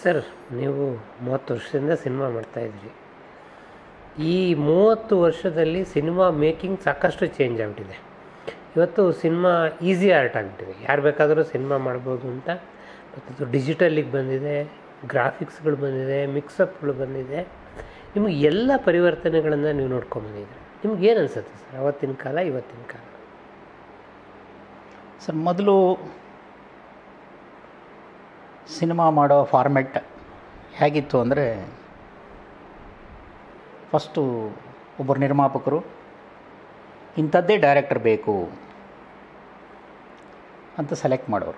Sir ನೀವು ಮೂವತ್ತು ವರ್ಷದಿಂದ ಸಿನಿಮಾ ಮಾಡ್ತಾಯಿದ್ರಿ ಈ ಮೂವತ್ತು ವರ್ಷದಲ್ಲಿ ಸಿನಿಮಾ ಮೇಕಿಂಗ್ ಸಾಕಷ್ಟು ಚೇಂಜ್ ಆಗಿಬಿಟ್ಟಿದೆ ಇವತ್ತು ಸಿನಿಮಾ ಈಸಿ ಆರ್ಟ್ ಆಗಿಬಿಟ್ಟಿದೆ ಯಾರು ಬೇಕಾದರೂ ಸಿನಿಮಾ ಮಾಡ್ಬೋದು ಅಂತ ಮತ್ತು ಡಿಜಿಟಲಿಗೆ ಬಂದಿದೆ ಗ್ರಾಫಿಕ್ಸ್ಗಳು ಬಂದಿದೆ ಮಿಕ್ಸಪ್ಗಳು ಬಂದಿದೆ ನಿಮಗೆ ಎಲ್ಲ ಪರಿವರ್ತನೆಗಳನ್ನು ನೀವು ನೋಡ್ಕೊಂಬಂದಿದ್ದೀರಿ ನಿಮ್ಗೆ ಏನು ಅನಿಸುತ್ತೆ ಸರ್ ಅವತ್ತಿನ ಕಾಲ ಇವತ್ತಿನ ಕಾಲ ಸರ್ ಮೊದಲು ಸಿನಿಮಾ ಮಾಡೋ ಫಾರ್ಮೆಟ್ ಹೇಗಿತ್ತು ಅಂದರೆ ಫಸ್ಟು ಒಬ್ಬರು ನಿರ್ಮಾಪಕರು ಇಂಥದ್ದೇ ಡೈರೆಕ್ಟರ್ ಬೇಕು ಅಂತ ಸೆಲೆಕ್ಟ್ ಮಾಡೋರು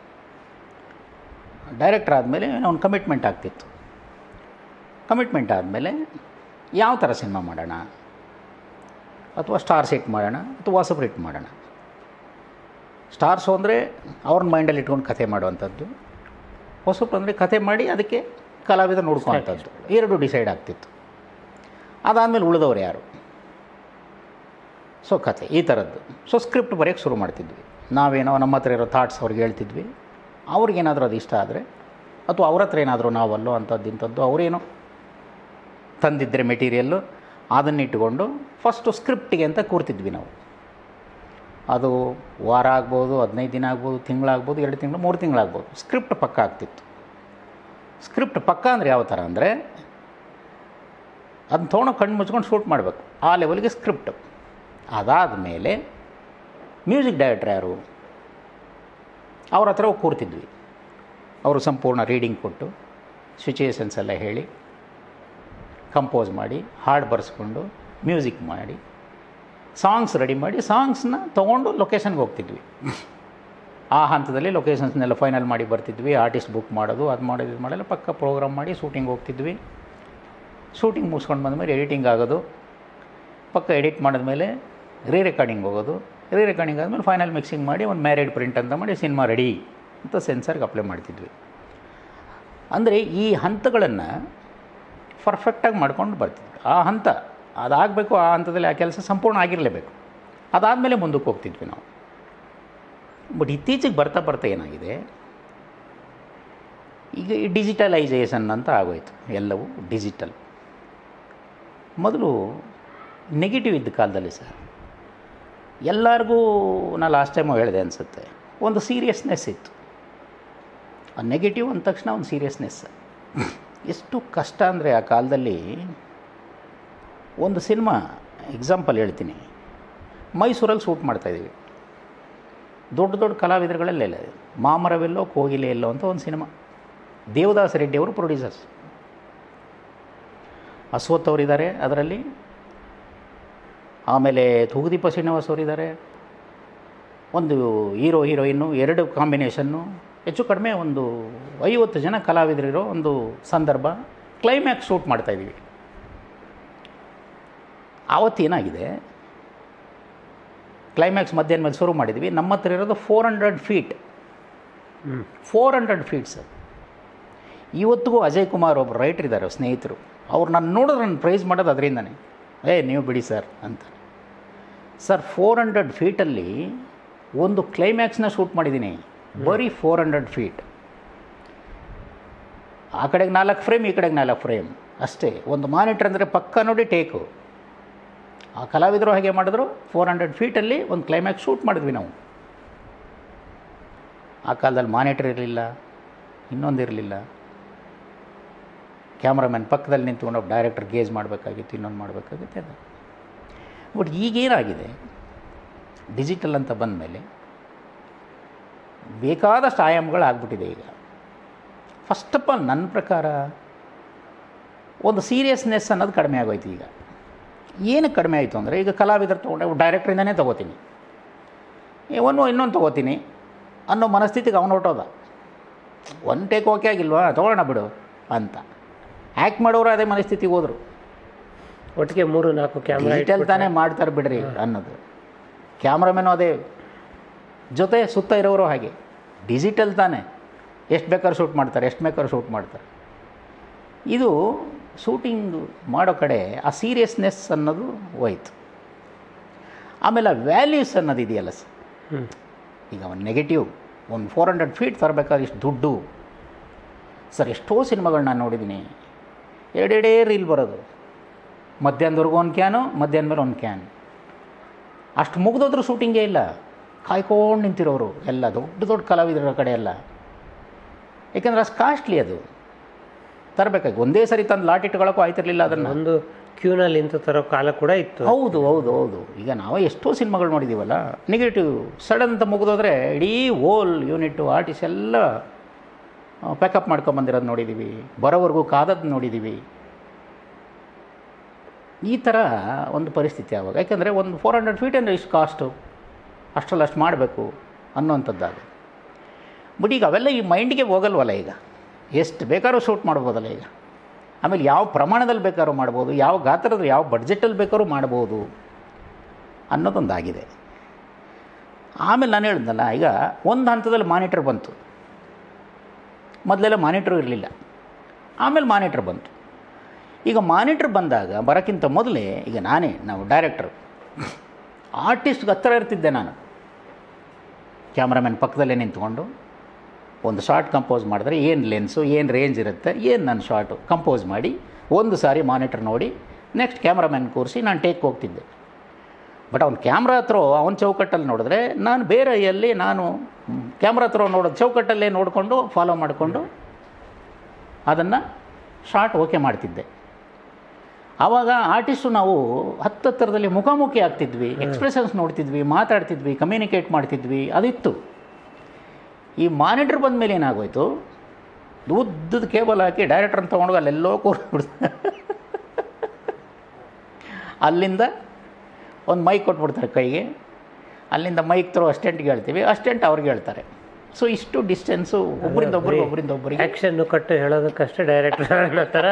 ಡೈರೆಕ್ಟರ್ ಆದಮೇಲೆ ಅವ್ನು ಕಮಿಟ್ಮೆಂಟ್ ಆಗ್ತಿತ್ತು ಕಮಿಟ್ಮೆಂಟ್ ಆದಮೇಲೆ ಯಾವ ಥರ ಸಿನಿಮಾ ಮಾಡೋಣ ಅಥವಾ ಸ್ಟಾರ್ಸ್ ಹಿಟ್ ಮಾಡೋಣ ಅಥವಾ ವಾಸಪ್ ಹಿಟ್ ಮಾಡೋಣ ಸ್ಟಾರ್ಸು ಅಂದರೆ ಅವ್ರ ಮೈಂಡಲ್ಲಿ ಇಟ್ಕೊಂಡು ಕಥೆ ಮಾಡುವಂಥದ್ದು ಹೊಸಬ್ರು ಅಂದರೆ ಕಥೆ ಮಾಡಿ ಅದಕ್ಕೆ ಕಲಾವಿದ ನೋಡ್ಕೊಳ್ಳೋಂಥದ್ದು ಎರಡು ಡಿಸೈಡ್ ಆಗ್ತಿತ್ತು ಅದಾದಮೇಲೆ ಉಳಿದವ್ರು ಯಾರು ಸೊ ಕಥೆ ಈ ಥರದ್ದು ಸೊ ಸ್ಕ್ರಿಪ್ಟ್ ಬರೆಯೋಕ್ಕೆ ಶುರು ಮಾಡ್ತಿದ್ವಿ ನಾವೇನೋ ನಮ್ಮ ಹತ್ರ ಇರೋ ಥಾಟ್ಸ್ ಅವ್ರಿಗೆ ಹೇಳ್ತಿದ್ವಿ ಅವ್ರಿಗೇನಾದರೂ ಅದು ಇಷ್ಟ ಆದರೆ ಅಥವಾ ಅವ್ರ ಹತ್ರ ಏನಾದರೂ ನಾವಲ್ಲೋ ಅಂಥದ್ದು ಇಂಥದ್ದು ಅವರೇನೋ ತಂದಿದ್ದರೆ ಮೆಟೀರಿಯಲ್ಲು ಅದನ್ನಿಟ್ಟುಕೊಂಡು ಫಸ್ಟು ಸ್ಕ್ರಿಪ್ಟಿಗೆ ಅಂತ ಕೂರ್ತಿದ್ವಿ ನಾವು ಅದು ವಾರ ಆಗ್ಬೋದು ಹದಿನೈದು ದಿನ ಆಗ್ಬೋದು ತಿಂಗಳಾಗ್ಬೋದು ಎರಡು ತಿಂಗಳು ಮೂರು ತಿಂಗಳಾಗ್ಬೋದು ಸ್ಕ್ರಿಪ್ಟ್ ಪಕ್ಕ ಆಗ್ತಿತ್ತು ಸ್ಕ್ರಿಪ್ಟ್ ಪಕ್ಕ ಅಂದರೆ ಯಾವ ಥರ ಅಂದರೆ ಅದನ್ನ ತೊಗೊಂಡು ಕಣ್ಣು ಮುಚ್ಕೊಂಡು ಶೂಟ್ ಮಾಡಬೇಕು ಆ ಲೆವೆಲ್ಗೆ ಸ್ಕ್ರಿಪ್ಟ್ ಅದಾದ ಮೇಲೆ ಮ್ಯೂಸಿಕ್ ಡೈರೆಕ್ಟ್ರ್ ಯಾರು ಅವ್ರ ಹತ್ರ ಹೋಗಿ ಕೂರ್ತಿದ್ವಿ ಅವರು ಸಂಪೂರ್ಣ ರೀಡಿಂಗ್ ಕೊಟ್ಟು ಸಿಚುಯೇಷನ್ಸ್ ಎಲ್ಲ ಹೇಳಿ ಕಂಪೋಸ್ ಮಾಡಿ ಹಾಡು ಬರೆಸ್ಕೊಂಡು ಮ್ಯೂಸಿಕ್ ಮಾಡಿ ಸಾಂಗ್ಸ್ ರೆಡಿ ಮಾಡಿ ಸಾಂಗ್ಸ್ನ ತೊಗೊಂಡು ಲೊಕೇಶನ್ಗೆ ಹೋಗ್ತಿದ್ವಿ ಆ ಹಂತದಲ್ಲಿ ಲೊಕೇಶನ್ಸ್ನೆಲ್ಲ ಫೈನಲ್ ಮಾಡಿ ಬರ್ತಿದ್ವಿ ಆರ್ಟಿಸ್ಟ್ ಬುಕ್ ಮಾಡೋದು ಅದು ಮಾಡೋದು ಇದು ಮಾಡೋಲ್ಲ ಪಕ್ಕ ಪ್ರೋಗ್ರಾಮ್ ಮಾಡಿ ಶೂಟಿಂಗ್ ಹೋಗ್ತಿದ್ವಿ ಶೂಟಿಂಗ್ ಮುಗಿಸ್ಕೊಂಡು ಬಂದಮೇಲೆ ಎಡಿಟಿಂಗ್ ಆಗೋದು ಪಕ್ಕ ಎಡಿಟ್ ಮಾಡಿದ್ಮೇಲೆ ರೀ ರೆಕಾರ್ಡಿಂಗ್ ಹೋಗೋದು ರೀ ರೆಕಾರ್ಡಿಂಗ್ ಆದಮೇಲೆ ಫೈನಲ್ ಮಿಕ್ಸಿಂಗ್ ಮಾಡಿ ಒಂದು ಮ್ಯಾರಿಡ್ ಪ್ರಿಂಟ್ ಅಂತ ಮಾಡಿ ಸಿನಿಮಾ ರೆಡಿ ಅಂತ ಸೆನ್ಸರ್ಗೆ ಅಪ್ಲೈ ಮಾಡ್ತಿದ್ವಿ ಅಂದರೆ ಈ ಹಂತಗಳನ್ನು ಪರ್ಫೆಕ್ಟಾಗಿ ಮಾಡ್ಕೊಂಡು ಬರ್ತಿದ್ವಿ ಆ ಹಂತ ಅದಾಗಬೇಕು ಆ ಹಂತದಲ್ಲಿ ಆ ಕೆಲಸ ಸಂಪೂರ್ಣ ಆಗಿರಲೇಬೇಕು ಅದಾದಮೇಲೆ ಮುಂದಕ್ಕೆ ಹೋಗ್ತಿದ್ವಿ ನಾವು ಬಟ್ ಇತ್ತೀಚೆಗೆ ಬರ್ತಾ ಬರ್ತಾ ಏನಾಗಿದೆ ಈಗ ಈ ಡಿಜಿಟಲೈಸೇಷನ್ ಅಂತ ಆಗೋಯ್ತು ಎಲ್ಲವೂ ಡಿಜಿಟಲ್ ಮೊದಲು ನೆಗೆಟಿವ್ ಇದ್ದ ಕಾಲದಲ್ಲಿ ಸರ್ ಎಲ್ಲರಿಗೂ ನಾ ಲಾಸ್ಟ್ ಟೈಮು ಹೇಳಿದೆ ಅನಿಸುತ್ತೆ ಒಂದು ಸೀರಿಯಸ್ನೆಸ್ ಇತ್ತು ಆ ನೆಗೆಟಿವ್ ಅಂದ ತಕ್ಷಣ ಒಂದು ಸೀರಿಯಸ್ನೆಸ್ ಎಷ್ಟು ಕಷ್ಟ ಅಂದರೆ ಆ ಕಾಲದಲ್ಲಿ ಒಂದು ಸಿನಿಮಾ ಎಕ್ಸಾಂಪಲ್ ಹೇಳ್ತೀನಿ ಮೈಸೂರಲ್ಲಿ ಶೂಟ್ ಮಾಡ್ತಾಯಿದ್ದೀವಿ ದೊಡ್ಡ ದೊಡ್ಡ ಕಲಾವಿದರುಗಳೆಲ್ಲ ಮಾಮರವೆಲ್ಲೋ ಕೋಗಿಲೆ ಎಲ್ಲೋ ಅಂತ ಒಂದು ಸಿನಿಮಾ ದೇವದಾಸ್ ರೆಡ್ಡಿ ಅವರು ಪ್ರೊಡ್ಯೂಸರ್ಸ್ ಅಶ್ವಥ್ ಅವರಿದ್ದಾರೆ ಅದರಲ್ಲಿ ಆಮೇಲೆ ತೂಗುದೀಪ ಶ್ರೀನಿವಾಸ್ ಅವರಿದ್ದಾರೆ ಒಂದು ಹೀರೋ ಹೀರೋಯಿನ್ನು ಎರಡು ಕಾಂಬಿನೇಷನ್ನು ಹೆಚ್ಚು ಕಡಿಮೆ ಒಂದು ಐವತ್ತು ಜನ ಕಲಾವಿದರಿರೋ ಒಂದು ಸಂದರ್ಭ ಕ್ಲೈಮ್ಯಾಕ್ಸ್ ಶೂಟ್ ಮಾಡ್ತಾಯಿದ್ದೀವಿ ಆವತ್ತೇನಾಗಿದೆ ಕ್ಲೈಮ್ಯಾಕ್ಸ್ ಮಧ್ಯಾಹ್ನ ಮೇಲೆ ಶುರು ಮಾಡಿದ್ವಿ ನಮ್ಮ ಹತ್ರ ಇರೋದು four hundred feet four hundred feet sir ಇವತ್ತಿಗೂ ಅಜಯ್ ಕುಮಾರ್ ಒಬ್ಬರು ರೈಟರ್ ಇದ್ದಾರೆ ಸ್ನೇಹಿತರು ಅವ್ರು ನಾನು ನೋಡಿದ್ರೆ ನಾನು ಪ್ರೈಸ್ ಮಾಡೋದು ಅದರಿಂದನೇ ಏ ನೀವು ಬಿಡಿ ಸರ್ ಅಂತ ಸರ್ ಫೋರ್ ಹಂಡ್ರೆಡ್ ಫೀಟಲ್ಲಿ ಒಂದು ಕ್ಲೈಮ್ಯಾಕ್ಸ್ನ ಶೂಟ್ ಮಾಡಿದ್ದೀನಿ ಬರೀ ಫೋರ್ ಹಂಡ್ರೆಡ್ ಫೀಟ್ ಆ ಕಡೆಗೆ ನಾಲ್ಕು ಫ್ರೇಮ್ ಈ ಕಡೆಗೆ ನಾಲ್ಕು ಫ್ರೇಮ್ ಅಷ್ಟೇ ಒಂದು ಮಾನಿಟ್ರ್ ಅಂದರೆ ಪಕ್ಕ ನೋಡಿ ಟೇಕು ಆ ಕಲಾವಿದರು ಹಾಗೆ ಮಾಡಿದ್ರು ಫೋರ್ ಹಂಡ್ರೆಡ್ ಫೀಟಲ್ಲಿ ಒಂದು ಕ್ಲೈಮ್ಯಾಕ್ಸ್ ಶೂಟ್ ಮಾಡಿದ್ವಿ ನಾವು ಆ ಕಾಲದಲ್ಲಿ ಮಾನಿಟರ್ ಇರಲಿಲ್ಲ ಇನ್ನೊಂದಿರಲಿಲ್ಲ ಕ್ಯಾಮ್ರಾಮ್ಯಾನ್ ಪಕ್ಕದಲ್ಲಿ ನಿಂತ್ಕೊಂಡು ಡೈರೆಕ್ಟರ್ ಗೇಜ್ ಮಾಡಬೇಕಾಗಿತ್ತು ಇನ್ನೊಂದು ಮಾಡಬೇಕಾಗಿತ್ತು ಅದು ಬಟ್ ಈಗೇನಾಗಿದೆ ಡಿಜಿಟಲ್ ಅಂತ ಬಂದಮೇಲೆ ಬೇಕಾದಷ್ಟು ಆಯಾಮಗಳು ಆಗ್ಬಿಟ್ಟಿದೆ ಈಗ ಫಸ್ಟ್ ಆಫ್ ಆಲ್ ನನ್ನ ಪ್ರಕಾರ ಒಂದು ಸೀರಿಯಸ್ನೆಸ್ ಅನ್ನೋದು ಕಡಿಮೆ ಆಗೋಯ್ತು ಈಗ ಏನು ಕಡಿಮೆ ಆಯಿತು ಅಂದರೆ ಈಗ ಕಲಾವಿದರು ತೊಗೊಂಡೆ ಡೈರೆಕ್ಟ್ರಿಂದನೇ ತೊಗೋತೀನಿ ಒಂದು ಇನ್ನೊಂದು ತೊಗೋತೀನಿ ಅನ್ನೋ ಮನಸ್ಥಿತಿಗೆ ಅವನು ಹೊರಟೋದ ಒನ್ ಟೇಕ್ ಓಕೆ ಆಗಿಲ್ವಾ ತೊಗೊಳ್ಳೋಣ ಬಿಡು ಅಂತ ಆ್ಯಕ್ಟ್ ಮಾಡೋರು ಅದೇ ಮನಸ್ಥಿತಿಗೆ ಹೋದರು ಒಟ್ಟಿಗೆ ಮೂರು ನಾಲ್ಕು ಕ್ಯಾಮ್ರಾ ಡಿಜಿಟಲ್ ತಾನೇ ಮಾಡ್ತಾರೆ ಬಿಡ್ರಿ ಅನ್ನೋದು ಕ್ಯಾಮ್ರಾಮೆನು ಅದೇ ಜೊತೆ ಸುತ್ತ ಇರೋರು ಹಾಗೆ ಡಿಜಿಟಲ್ ತಾನೇ ಎಷ್ಟು ಬೇಕಾದ್ರೂ ಶೂಟ್ ಮಾಡ್ತಾರೆ ಎಷ್ಟು ಬೇಕಾದ್ರೂ ಶೂಟ್ ಮಾಡ್ತಾರೆ ಇದು ಶೂಟಿಂಗ್ ಮಾಡೋ ಕಡೆ ಆ ಸೀರಿಯಸ್ನೆಸ್ ಅನ್ನೋದು ಹೋಯ್ತು ಆಮೇಲೆ ಆ ವ್ಯಾಲ್ಯೂಸ್ ಅನ್ನೋದು ಇದೆಯಲ್ಲ ಸರ್ ಹ್ಞೂ ಈಗ ಒಂದು ನೆಗೆಟಿವ್ ಒಂದು ಫೋರ್ ಹಂಡ್ರೆಡ್ ಫೀಟ್ ತರಬೇಕಾದ್ರೆ ಇಷ್ಟು ದುಡ್ಡು ಸರ್ ಎಷ್ಟೋ ಸಿನಿಮಾಗಳು ನಾನು ನೋಡಿದ್ದೀನಿ ಎರಡೆರಡೇ ರೀಲ್ ಬರೋದು ಮಧ್ಯಾಹ್ನದವರೆಗೂ ಒಂದು ಕ್ಯಾನು ಮಧ್ಯಾಹ್ನ ಮೇಲೆ ಒಂದು ಕ್ಯಾನ್ ಅಷ್ಟು ಮುಗಿದೋದ್ರೂ ಶೂಟಿಂಗೇ ಇಲ್ಲ ಕಾಯ್ಕೊಂಡು ನಿಂತಿರೋರು ಎಲ್ಲ ದೊಡ್ಡ ದೊಡ್ಡ ಕಲಾವಿದರ ಕಡೆ ಎಲ್ಲ ಏಕೆಂದರೆ ಅಷ್ಟು ಕಾಸ್ಟ್ಲಿ ಅದು ತರಬೇಕಾಗಿ ಒಂದೇ ಸರಿ ತಂದು ಲಾಟ್ ಇಟ್ಕೊಳ್ಳೋಕ್ಕೂ ಆಯ್ತಿರ್ಲಿಲ್ಲ ಅದನ್ನು ಒಂದು ಕ್ಯೂನಲ್ಲಿ ಇಂಥ ತರೋ ಕಾಲ ಕೂಡ ಇತ್ತು ಹೌದು ಹೌದು ಹೌದು ಈಗ ನಾವು ಎಷ್ಟೋ ಸಿನಿಮಾಗಳು ನೋಡಿದ್ದೀವಲ್ಲ ನೆಗೆಟಿವ್ ಸಡನ್ ಅಂತ ಮುಗಿದೋದ್ರೆ ಇಡೀ ಓಲ್ ಯೂನಿಟ್ಟು ಆರ್ಟಿಸ್ಟ್ ಎಲ್ಲ ಪ್ಯಾಕಪ್ ಮಾಡ್ಕೊಂಬಂದಿರೋದು ನೋಡಿದ್ದೀವಿ ಬರೋವರೆಗೂ ಕಾದದ್ದು ನೋಡಿದ್ದೀವಿ ಈ ಥರ ಒಂದು ಪರಿಸ್ಥಿತಿ ಆವಾಗ ಯಾಕೆಂದರೆ ಒಂದು ಫೋರ್ ಹಂಡ್ರೆಡ್ ಫೀಟ್ ಅಂದರೆ ಇಷ್ಟು ಕಾಸ್ಟು ಅಷ್ಟರಲ್ಲಿ ಅಷ್ಟು ಮಾಡಬೇಕು ಅನ್ನೋವಂಥದ್ದಾಗ ಬಟ್ ಈಗ ಅವೆಲ್ಲ ಈ ಮೈಂಡಿಗೆ ಹೋಗಲ್ವಲ್ಲ ಈಗ ಎಷ್ಟು ಬೇಕಾದ್ರೂ ಶೂಟ್ ಮಾಡ್ಬೋದಲ್ಲ ಈಗ ಆಮೇಲೆ ಯಾವ ಪ್ರಮಾಣದಲ್ಲಿ ಬೇಕಾದ್ರೂ ಮಾಡ್ಬೋದು ಯಾವ ಗಾತ್ರದ ಯಾವ ಬಡ್ಜೆಟಲ್ಲಿ ಬೇಕಾದ್ರೂ ಮಾಡ್ಬೋದು ಅನ್ನೋದೊಂದಾಗಿದೆ ಆಮೇಲೆ ನಾನು ಹೇಳಿದ್ನಲ್ಲ ಈಗ ಒಂದು ಹಂತದಲ್ಲಿ ಮಾನಿಟರ್ ಬಂತು ಮೊದಲೆಲ್ಲ ಮಾನಿಟ್ರು ಇರಲಿಲ್ಲ ಆಮೇಲೆ ಮಾನಿಟ್ರ್ ಬಂತು ಈಗ ಮಾನಿಟ್ರ್ ಬಂದಾಗ ಬರೋಕ್ಕಿಂತ ಮೊದಲೇ ಈಗ ನಾನೇ ನಾವು ಡೈರೆಕ್ಟರ್ ಆರ್ಟಿಸ್ಟ್ಗೆ ಹತ್ತಿರ ಇರ್ತಿದ್ದೆ ನಾನು ಕ್ಯಾಮ್ರಾಮನ್ ಪಕ್ಕದಲ್ಲೇ ನಿಂತ್ಕೊಂಡು ಒಂದು ಶಾರ್ಟ್ ಕಂಪೋಸ್ ಮಾಡಿದ್ರೆ ಏನು ಲೆನ್ಸು ಏನು ರೇಂಜ್ ಇರುತ್ತೆ ಏನು ನನ್ನ ಶಾರ್ಟು ಕಂಪೋಸ್ ಮಾಡಿ ಒಂದು ಸಾರಿ ಮಾನಿಟರ್ ನೋಡಿ ನೆಕ್ಸ್ಟ್ ಕ್ಯಾಮ್ರಾಮನ್ ಕೂರಿಸಿ ನಾನು ಟೇಕ್ ಹೋಗ್ತಿದ್ದೆ ಬಟ್ ಅವ್ನು ಕ್ಯಾಮ್ರಾ ಹತ್ರ ಅವನ ಚೌಕಟ್ಟಲ್ಲಿ ನೋಡಿದ್ರೆ ನಾನು ಬೇರೆ ಎಲ್ಲಿ ನಾನು ಕ್ಯಾಮ್ರಾ ಹತ್ರ ನೋಡೋದು ಚೌಕಟ್ಟಲ್ಲೇ ನೋಡಿಕೊಂಡು ಫಾಲೋ ಮಾಡಿಕೊಂಡು ಅದನ್ನು ಶಾರ್ಟ್ ಓಕೆ ಮಾಡ್ತಿದ್ದೆ ಆವಾಗ ಆರ್ಟಿಸ್ಟು ನಾವು ಹತ್ತತ್ತರದಲ್ಲಿ ಮುಖಾಮುಖಿ ಆಗ್ತಿದ್ವಿ ಎಕ್ಸ್ಪ್ರೆಷನ್ಸ್ ನೋಡ್ತಿದ್ವಿ ಮಾತಾಡ್ತಿದ್ವಿ ಕಮ್ಯುನಿಕೇಟ್ ಮಾಡ್ತಿದ್ವಿ ಅದಿತ್ತು ಈ ಮಾನಿಟ್ರ್ ಬಂದ ಮೇಲೆ ಏನಾಗೋಯ್ತು ಉದ್ದದ ಕೇಬಲ್ ಹಾಕಿ ಡೈರೆಕ್ಟ್ರನ್ನ ತೊಗೊಂಡು ಅಲ್ಲೆಲ್ಲೋ ಕೂರ್ಬಿಡ್ ಅಲ್ಲಿಂದ ಒಂದು ಮೈಕ್ ಕೊಟ್ಬಿಡ್ತಾರೆ ಕೈಗೆ ಅಲ್ಲಿಂದ ಮೈಕ್ ತ್ರೋ ಅಸ್ಟೆಂಟ್ಗೆ ಹೇಳ್ತೀವಿ ಅಸ್ಟೆಂಟ್ ಅವ್ರಿಗೆ ಹೇಳ್ತಾರೆ ಸೊ ಇಷ್ಟು ಡಿಸ್ಟೆನ್ಸು ಒಬ್ಬರಿಂದ ಒಬ್ಬರಿಗೆ ಒಬ್ಬರಿಂದ ಒಬ್ಬರಿಗೆ ಆ್ಯಕ್ಷನ್ ಕಟ್ಟು ಹೇಳೋದಕ್ಕಷ್ಟೇ ಡೈರೆಕ್ಟರ್ ಅನ್ನೋ ಥರ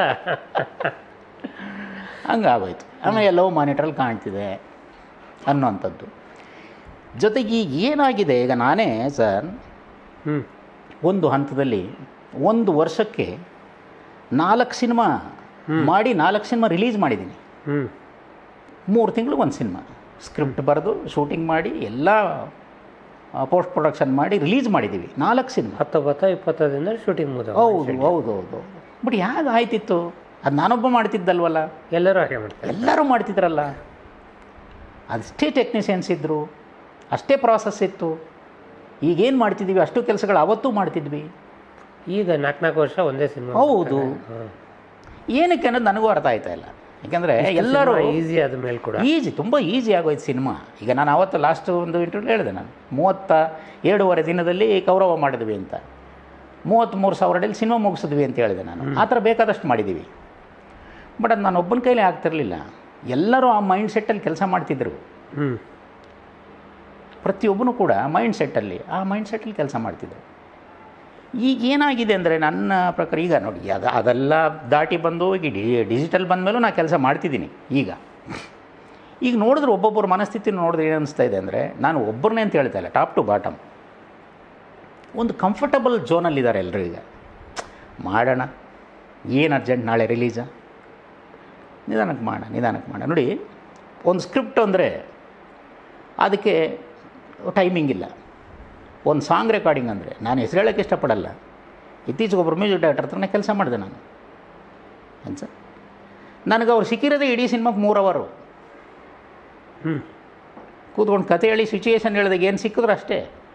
ಹಂಗಾಗೋಯ್ತು ಆಮೇಲೆ ಎಲ್ಲವೂ ಮಾನಿಟ್ರಲ್ಲಿ ಕಾಣ್ತಿದೆ ಅನ್ನೋವಂಥದ್ದು ಜೊತೆಗೆ ಈಗ ಏನಾಗಿದೆ ಈಗ ನಾನೇ ಸರ್ ಹ್ಞೂ ಒಂದು ಹಂತದಲ್ಲಿ ಒಂದು ವರ್ಷಕ್ಕೆ ನಾಲ್ಕು ಸಿನಿಮಾ ಮಾಡಿ ನಾಲ್ಕು ಸಿನಿಮಾ ರಿಲೀಸ್ ಮಾಡಿದ್ದೀನಿ ಹ್ಞೂ ಮೂರು ತಿಂಗಳು ಒಂದು ಸಿನಿಮಾ ಸ್ಕ್ರಿಪ್ಟ್ ಬರೆದು ಶೂಟಿಂಗ್ ಮಾಡಿ ಎಲ್ಲ ಪೋಸ್ಟ್ ಪ್ರೊಡಕ್ಷನ್ ಮಾಡಿ ರಿಲೀಸ್ ಮಾಡಿದ್ದೀವಿ ನಾಲ್ಕು ಸಿನಿಮಾ ಹತ್ತೊಂಬತ್ತು ಇಪ್ಪತ್ತದಿಂದ ಶೂಟಿಂಗ್ ಮುಗಿದ ಹೌದು ಹೌದು ಹೌದು ಬಟ್ ಹೇಗೆ ಆಯ್ತಿತ್ತು ಅದು ನಾನೊಬ್ಬ ಮಾಡ್ತಿದ್ದಲ್ವಲ್ಲ ಎಲ್ಲರೂ ಹಾಗೆ ಮಾಡ್ತಾರೆ ಎಲ್ಲರೂ ಮಾಡ್ತಿದ್ರಲ್ಲ ಅಷ್ಟೇ ಟೆಕ್ನಿಷಿಯನ್ಸ್ ಇದ್ದರು ಅಷ್ಟೇ ಪ್ರಾಸೆಸ್ ಇತ್ತು ಈಗೇನು ಮಾಡ್ತಿದ್ದೀವಿ ಅಷ್ಟು ಕೆಲಸಗಳು ಅವತ್ತೂ ಮಾಡ್ತಿದ್ವಿ ಈಗ ನಾಲ್ಕು ನಾಲ್ಕು ವರ್ಷ ಒಂದೇ ಸಿನಿಮಾ ಹೌದು ಏನಕ್ಕೆ ಅನ್ನೋದು ನನಗೂ ಅರ್ಥ ಆಯ್ತಾ ಇಲ್ಲ ಯಾಕೆಂದರೆ ಎಲ್ಲರೂ ಈಸಿ ಆದ ಮೇಲೆ ಕೂಡ ಈಜಿ ತುಂಬ ಈಸಿ ಆಗೋಯ್ತು ಸಿನಿಮಾ ಈಗ ನಾನು ಅವತ್ತು ಲಾಸ್ಟ್ ಒಂದು ಇಂಟರ್ವ್ಯೂ ಹೇಳಿದೆ ನಾನು ಮೂವತ್ತ ಏಳುವರೆ ದಿನದಲ್ಲಿ ಕೌರವ ಮಾಡಿದ್ವಿ ಅಂತ ಮೂವತ್ತ್ಮೂರು ಸಾವಿರ ಅಡಿಯಲ್ಲಿ ಸಿನಿಮಾ ಮುಗಿಸಿದ್ವಿ ಅಂತ ಹೇಳಿದೆ ನಾನು ಆ ಥರ ಬೇಕಾದಷ್ಟು ಮಾಡಿದ್ದೀವಿ ಬಟ್ ಅದು ನಾನು ಒಬ್ಬನ ಕೈಲೇ ಆಗ್ತಿರಲಿಲ್ಲ ಎಲ್ಲರೂ ಆ ಮೈಂಡ್ ಸೆಟ್ಟಲ್ಲಿ ಕೆಲಸ ಮಾಡ್ತಿದ್ರು ಹ್ಞೂ ಪ್ರತಿಯೊಬ್ಬನು ಕೂಡ ಮೈಂಡ್ ಸೆಟ್ಟಲ್ಲಿ ಆ ಮೈಂಡ್ ಸೆಟ್ಟಲ್ಲಿ ಕೆಲಸ ಮಾಡ್ತಿದ್ರು ಈಗ ಏನಾಗಿದೆ ಅಂದರೆ ನನ್ನ ಪ್ರಕಾರ ಈಗ ನೋಡಿ ಅದು ಅದೆಲ್ಲ ದಾಟಿ ಬಂದು ಈಗ ಡಿ ಡಿಜಿಟಲ್ ಬಂದ ಮೇಲೂ ನಾನು ಕೆಲಸ ಮಾಡ್ತಿದ್ದೀನಿ ಈಗ ಈಗ ನೋಡಿದ್ರೆ ಒಬ್ಬೊಬ್ಬರ ಮನಸ್ಥಿತಿ ನೋಡಿದ್ರೆ ಏನು ಅನಿಸ್ತಾ ಇದೆ ಅಂದರೆ ನಾನು ಒಬ್ಬರನ್ನೇ ಅಂತ ಹೇಳ್ತಾ ಇಲ್ಲ ಟಾಪ್ ಟು ಬಾಟಮ್ ಒಂದು ಕಂಫರ್ಟಬಲ್ ಝೋನಲ್ಲಿದ್ದಾರೆ ಎಲ್ಲರೂ ಈಗ ಮಾಡೋಣ ಏನು ಅರ್ಜೆಂಟ್ ನಾಳೆ ರಿಲೀಸಾ ನಿಧಾನಕ್ಕೆ ಮಾಡೋಣ ನಿಧಾನಕ್ಕೆ ಮಾಡೋಣ ನೋಡಿ ಒಂದು ಸ್ಕ್ರಿಪ್ಟ್ ಅಂದರೆ ಅದಕ್ಕೆ ಟೈಮಿಂಗ್ ಇಲ್ಲ ಒಂದು ಸಾಂಗ್ ರೆಕಾರ್ಡಿಂಗ್ ಅಂದರೆ ನಾನು ಹೆಸರು ಹೇಳೋಕ್ಕೆ ಇಷ್ಟಪಡಲ್ಲ ಇತ್ತೀಚೆಗೆ ಒಬ್ಬರು ಮ್ಯೂಸಿಕ್ ಡೈರೆಕ್ಟರ್ ಹತ್ರನೇ ಕೆಲಸ ಮಾಡಿದೆ ನಾನು ಏನು ಸರ್ ನನಗೆ ಅವ್ರು ಸಿಕ್ಕಿರೋದೇ ಇಡೀ ಸಿನಿಮಾಗೆ ಮೂರು ಅವರು ಹ್ಞೂ ಕೂತ್ಕೊಂಡು ಕತೆ ಹೇಳಿ ಸಿಚುಯೇಷನ್ ಹೇಳಿದಾಗ ಏನು ಸಿಕ್ಕಿದ್ರು ಅಷ್ಟೇ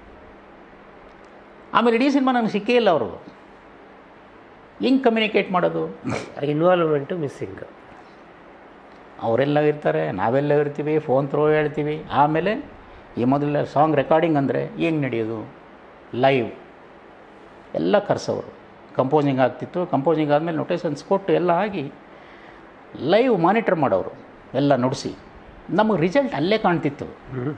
ಆಮೇಲೆ ಇಡೀ ಸಿನಿಮಾ ನನಗೆ ಸಿಕ್ಕೇ ಇಲ್ಲ ಅವರು ಹೆಂಗೆ ಕಮ್ಯುನಿಕೇಟ್ ಮಾಡೋದು ಇನ್ವಾಲ್ವ್ಮೆಂಟು ಮಿಸ್ಸಿಂಗ್ ಅವರೆಲ್ಲ ಇರ್ತಾರೆ ನಾವೆಲ್ಲ ಇರ್ತೀವಿ ಫೋನ್ ತ್ರೋ ಹೇಳ್ತೀವಿ ಆಮೇಲೆ ಈ ಮೊದಲ ಸಾಂಗ್ ರೆಕಾರ್ಡಿಂಗ್ ಅಂದರೆ ಹೆಂಗೆ ನಡೆಯೋದು ಲೈವ್ ಎಲ್ಲ ಕರ್ಸೋರು ಕಂಪೋಸಿಂಗ್ ಆಗ್ತಿತ್ತು ಕಂಪೋಸಿಂಗ್ ಆದಮೇಲೆ ನೊಟೇಷನ್ಸ್ ಕೊಟ್ಟು ಎಲ್ಲ ಆಗಿ ಲೈವ್ ಮಾನಿಟರ್ ಮಾಡೋರು ಎಲ್ಲ ನುಡಿಸಿ ನಮಗೆ ರಿಸಲ್ಟ್ ಅಲ್ಲೇ ಕಾಣ್ತಿತ್ತು ಹ್ಞೂ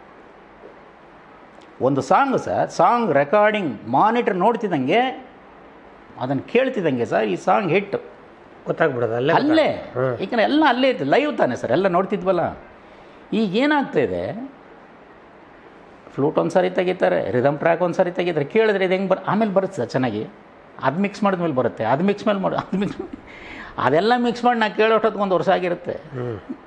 ಒಂದು song sir song recording monitor ನೋಡ್ತಿದ್ದಂಗೆ ಅದನ್ನು ಕೇಳ್ತಿದ್ದಂಗೆ ಸರ್ ಈ ಸಾಂಗ್ ಹಿಟ್ ಗೊತ್ತಾಗ್ಬಿಡೋದು ಅಲ್ಲೇ ಅಲ್ಲೇ ಹ್ಮ್. ಯಾಕಂದ್ರೆ ಎಲ್ಲ ಅಲ್ಲೇ ಇತ್ತು ಲೈವ್ ತಾನೆ ಸರ್ ಎಲ್ಲ ನೋಡ್ತಿದ್ವಲ್ಲ ಈಗ ಏನಾಗ್ತಾ ಇದೆ ಫ್ಲೂಟ್ ಒಂದು ಸಾರಿ ತೆಗಿತಾರೆ ರಿದಮ್ ಟ್ರ್ಯಾಕ್ ಒಂದು ಸಾರಿ ತೆಗಿತಾರೆ ಕೇಳಿದ್ರೆ ಇದು ಹೆಂಗೆ ಬರ್ ಆಮೇಲೆ ಬರುತ್ತೆ ಸರ್ ಚೆನ್ನಾಗಿ ಅದು ಮಿಕ್ಸ್ ಮಾಡಿದ್ಮೇಲೆ ಬರುತ್ತೆ ಅದು ಮಿಕ್ಸ್ ಮೇಲೆ ಮಾಡಿ ಅದು ಮಿಕ್ಸ್ ಅದೆಲ್ಲ ಮಿಕ್ಸ್ ಮಾಡಿ ನಾ ಕೇಳೋಷ್ಟೊತ್ತಿಗೆ ಒಂದು ವರ್ಷ ಆಗಿರುತ್ತೆ ಹ್ಞೂ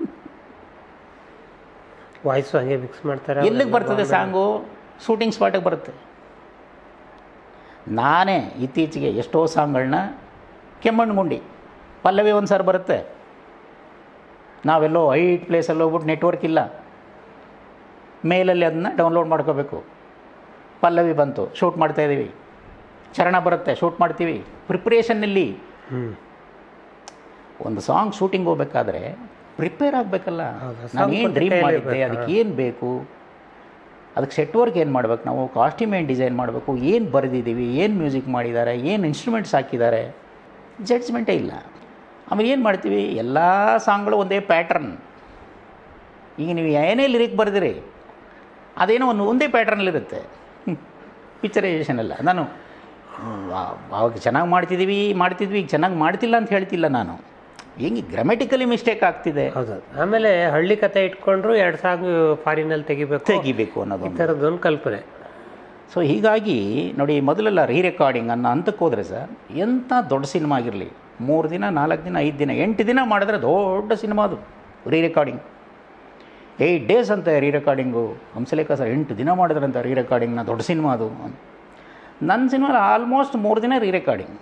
ವಾಯ್ಸು ಹಂಗೆ ಮಿಕ್ಸ್ ಮಾಡ್ತಾರೆ ಎಲ್ಲಿಗೆ ಬರ್ತದೆ ಸಾಂಗು ಶೂಟಿಂಗ್ ಸ್ಪಾಟಿಗೆ ಬರುತ್ತೆ ನಾನೇ ಇತ್ತೀಚೆಗೆ ಎಷ್ಟೋ ಸಾಂಗ್ಗಳನ್ನ ಕೆಮ್ಮಣ್ಣುಗುಂಡಿ ಪಲ್ಲವಿ ಒಂದು ಸಾರಿ ಬರುತ್ತೆ ನಾವೆಲ್ಲೋ ಐಟ್ ಪ್ಲೇಸಲ್ಲಿ ಹೋಗ್ಬಿಟ್ಟು ನೆಟ್ವರ್ಕ್ ಇಲ್ಲ ಮೇಲಲ್ಲಿ ಅದನ್ನ ಡೌನ್ಲೋಡ್ ಮಾಡ್ಕೋಬೇಕು ಪಲ್ಲವಿ ಬಂತು ಶೂಟ್ ಮಾಡ್ತಾಯಿದ್ದೀವಿ ಚರಣ ಬರುತ್ತೆ ಶೂಟ್ ಮಾಡ್ತೀವಿ ಪ್ರಿಪ್ರೇಷನ್ನಲ್ಲಿ ಹ್ಞೂ ಒಂದು ಸಾಂಗ್ ಶೂಟಿಂಗ್ ಹೋಗ್ಬೇಕಾದ್ರೆ ಪ್ರಿಪೇರ್ ಆಗಬೇಕಲ್ಲ ಹೌದು, song ನಾನು ಏನು ಪೂರ್ತಿ ಡ್ರೀಮ್ ಕೈಯಲ್ಲಿ ಮಾಡಿದ್ದೆ ಇರ್ಬೇಕು, ಅದಕ್ಕೆ ಏನು ಬೇಕು ಅದಕ್ಕೆ ಸೆಟ್ ವರ್ಕ್ ಏನು ಮಾಡ್ಬೇಕು ನಾವು ಕಾಸ್ಟ್ಯೂಮ್ ಏನು ಡಿಸೈನ್ ಮಾಡಬೇಕು ಏನು ಬರೆದಿದ್ದೀವಿ ಏನು ಮ್ಯೂಸಿಕ್ ಮಾಡಿದ್ದಾರೆ ಏನು ಇನ್ಸ್ಟ್ರೂಮೆಂಟ್ಸ್ ಹಾಕಿದ್ದಾರೆ ಜಡ್ಜ್ಮೆಂಟೇ ಇಲ್ಲ ಆಮೇಲೆ ಏನು ಮಾಡ್ತೀವಿ ಎಲ್ಲ ಸಾಂಗ್ಗಳು ಒಂದೇ ಪ್ಯಾಟ್ರನ್ ಈಗ ನೀವು ಏನೇ ಲಿರಿಕ್ ಬರೆದಿರಿ ಅದೇನೋ ಒಂದು ಒಂದೇ ಪ್ಯಾಟ್ರನ್ನಲ್ಲಿರುತ್ತೆ ಪಿಕ್ಚರೈಸೇಷನ್ ಎಲ್ಲ ನಾನು ಹ್ಮ್, ಆ- ಆವಾಗ ಚೆನ್ನಾಗಿ ಮಾಡ್ತಿದ್ದೀವಿ ಮಾಡ್ತಿದ್ವಿ ಈಗ ಚೆನ್ನಾಗಿ ಮಾಡ್ತಿಲ್ಲ ಅಂತ ಹೇಳ್ತಿಲ್ಲ ನಾನು ಹೆಂಗೆ ಗ್ರಾಮೆಟಿಕಲಿ ಮಿಸ್ಟೇಕ್ ಆಗ್ತಿದೆ ಹೌದು ಆಮೇಲೆ ಹಳ್ಳಿ ಕತೆ ಇಟ್ಕೊಂಡ್ರು ಎರಡು ಸಾಂಗ್ ಫಾರಿನಲ್ಲಿ ತೆಗಿಬೇಕು ತೆಗಿಬೇಕು ಈ ಅನ್ನೋದೊಂದು ಥರದ್ದೊಂದು ಕಲ್ಪನೆ ಸೊ ಹೀಗಾಗಿ ನೋಡಿ ಮೊದಲೆಲ್ಲ ರೀ ರೆಕಾರ್ಡಿಂಗ್ ಅನ್ನೋ ಹಂತಕ್ಕೆ ಹೋದರೆ ಸರ್ ಎಂಥ ದೊಡ್ಡ ಸಿನಿಮಾ ಆಗಿರಲಿ ಮೂರು ದಿನ ನಾಲ್ಕು ದಿನ ಐದು ದಿನ ಎಂಟು ದಿನ ಮಾಡಿದ್ರೆ ದೊಡ್ಡ ಸಿನಿಮಾ ಅದು ರೀ ರೆಕಾರ್ಡಿಂಗ್ ಏಯ್ಟ್ ಡೇಸ್ ಅಂತ ರೀ ರೆಕಾರ್ಡಿಂಗು ಹಂಸಲೇಖ ಸರ್ ಎಂಟು ದಿನ ಮಾಡಿದ್ರಂತ ರೀ ರೆಕಾರ್ಡಿಂಗ್ನ ದೊಡ್ಡ ಸಿನಿಮಾ ಅದು ನನ್ನ ಸಿನಿಮಾ ಆಲ್ಮೋಸ್ಟ್ ಮೂರು ದಿನ ರೀ ರೆಕಾರ್ಡಿಂಗ್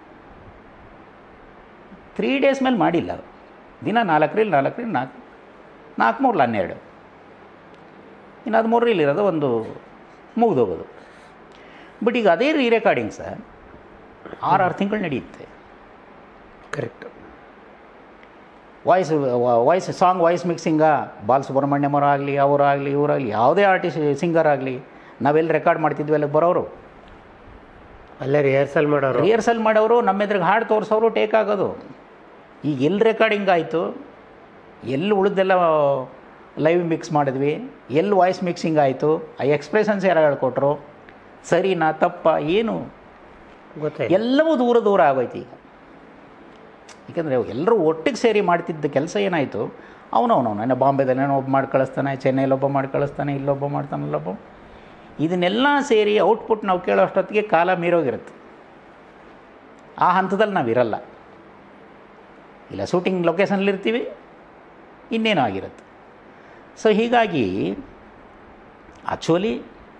ತ್ರೀ ಡೇಸ್ ಮೇಲೆ ಮಾಡಿಲ್ಲ ಅದು. ದಿನ ನಾಲ್ಕರಲ್ಲಿ ನಾಲ್ಕರಲ್ಲಿ ನಾಲ್ಕು ನಾಲ್ಕು ಮೂರಲ್ಲ ಹನ್ನೆರಡು ಇನ್ನು ಅದು ಮೂರರಲ್ಲಿ ಇರೋದು ಒಂದು ಮುಗಿದೋಗೋದು ಬಟ್ ಈಗ ಅದೇ ರೀ ರೆಕಾರ್ಡಿಂಗ್ ಸರ್ ಆರು ಆರು ತಿಂಗಳು ನಡೆಯುತ್ತೆ correct voice voice song voice mixing Balasubrahmanyam ಅವರಾಗಲಿ ಅವರಾಗಲಿ ಇವರಾಗಲಿ ಯಾವುದೇ ಆರ್ಟಿಸ್ಟ್ ಸಿಂಗರ್ ಆಗಲಿ ನಾವೆಲ್ಲಿ ರೆಕಾರ್ಡ್ ಮಾಡ್ತಿದ್ವಿ ಅಲ್ಲಿಗೆ ಬರೋರು ಅಲ್ಲೇ ರಿಹರ್ಸಲ್ ಮಾಡೋರು ರಿಹರ್ಸಲ್ ಮಾಡೋರು ನಮ್ಮ ಎದುರಿಗೆ ಹಾಡು ತೋರಿಸೋರು ಟೇಕ್ ಆಗೋದು ಈಗ ಎಲ್ಲಿ ರೆಕಾರ್ಡಿಂಗ್ ಆಯಿತು ಎಲ್ಲಿ ಉಳಿದೆಲ್ಲ ಲೈವ್ ಮಿಕ್ಸ್ ಮಾಡಿದ್ವಿ ಎಲ್ಲಿ ವಾಯ್ಸ್ ಮಿಕ್ಸಿಂಗ್ ಆಯಿತು ಆ ಎಕ್ಸ್ಪ್ರೆಷನ್ಸ್ ಯಾರು ಹೇಳ್ಕೊಟ್ರು ಸರಿನಾ ತಪ್ಪ ಏನು ಗೊತ್ತಾಯ್ತು ಎಲ್ಲವೂ ದೂರ ದೂರ ಆಗೋಯ್ತು ಈಗ ಏಕೆಂದರೆ ಎಲ್ಲರೂ ಒಟ್ಟಿಗೆ ಸೇರಿ ಮಾಡ್ತಿದ್ದ ಕೆಲಸ ಏನಾಯಿತು ಅವನವನವನು ಏನೋ ಬಾಂಬೆದಲ್ಲೇನೋ ಒಬ್ಬ ಮಾಡಿ ಕಳಿಸ್ತಾನೆ ಚೆನ್ನೈಲಿ ಒಬ್ಬ ಮಾಡಿ ಕಳಿಸ್ತಾನೆ ಇಲ್ಲೊಬ್ಬ ಮಾಡ್ತಾನೆ ಇಲ್ಲೊಬ್ಬ ಇದನ್ನೆಲ್ಲ ಸೇರಿ ಔಟ್ಪುಟ್ ನಾವು ಕೇಳೋ ಅಷ್ಟೊತ್ತಿಗೆ ಕಾಲ ಮೀರೋಗಿರುತ್ತೆ ಆ ಹಂತದಲ್ಲಿ ನಾವು ಇರಲ್ಲ ಇಲ್ಲ ಶೂಟಿಂಗ್ ಲೊಕೇಶನ್ಲಿರ್ತೀವಿ ಇನ್ನೇನೋ ಆಗಿರುತ್ತೆ ಸೊ ಹೀಗಾಗಿ ಆ್ಯಕ್ಚುಲಿ